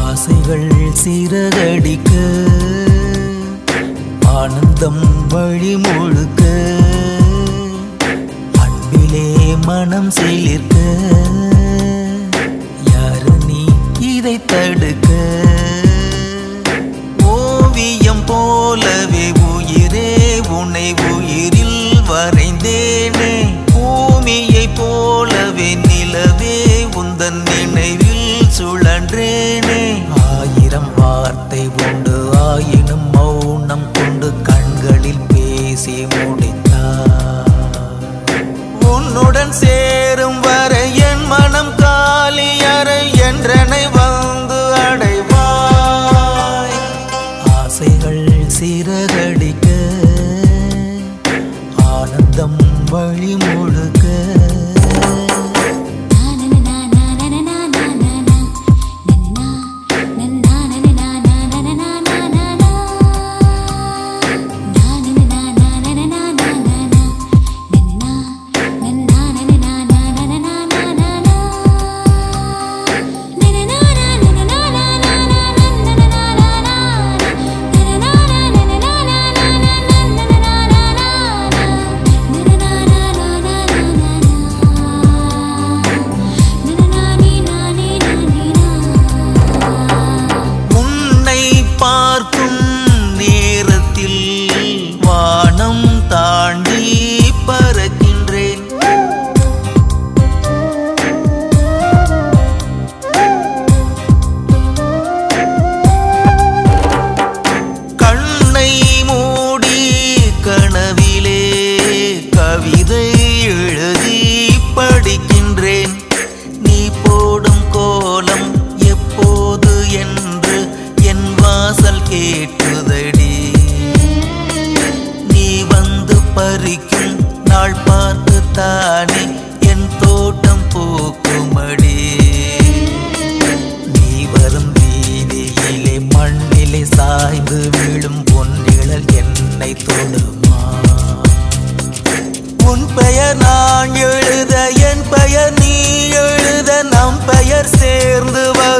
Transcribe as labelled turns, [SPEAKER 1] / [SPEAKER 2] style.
[SPEAKER 1] ஆசைகள் சிறகடிக்க ஆனந்தம் வழி முழுக்க அன்பிலே மனம் சிலிர்க்க யாரு நீ இதை தடுக்க ஓவியம் போலவே உயிரே உன்னை உயிரில் வரைந்தேனே பூமியை போலவே நிலவே உந்தன் நினைவில் சுழன்றேனே ஆயிரம் வார்த்தை உண்டு ஆயினும் மௌனம் கொண்டு கண்களில் பேசி முடித்தார் உன்னுடன் சேரும் வரை என் மனம் காலியறை என்றனை வந்து அடைவாய் ஆசைகள் சிறகடிக்க ஆனந்தம் வழி முழுக்க உன்னை பார்க்கும் நேரத்தில் வானம் தாண்டி பறக்கின்றேன் கண்ணை மூடி கனவிலே கவிதை எழுதி படிக்கின்றேன் நீ போடும் கோலம் எப்போது என்று என் வாசல் கேட்குதடி நீ வந்து பறிக்கும் நாள் பார்த்து தானே என் தோட்டம் பூக்குமடி நீ வரும் வீதியிலே மண்ணிலே சாய்ந்து விழும் பொன்னிழல் என்னை தொடுமா உன் பெயர் நான் எழுத என் பெயர் நீ எழுத நம் பெயர் சேர்ந்து வரும்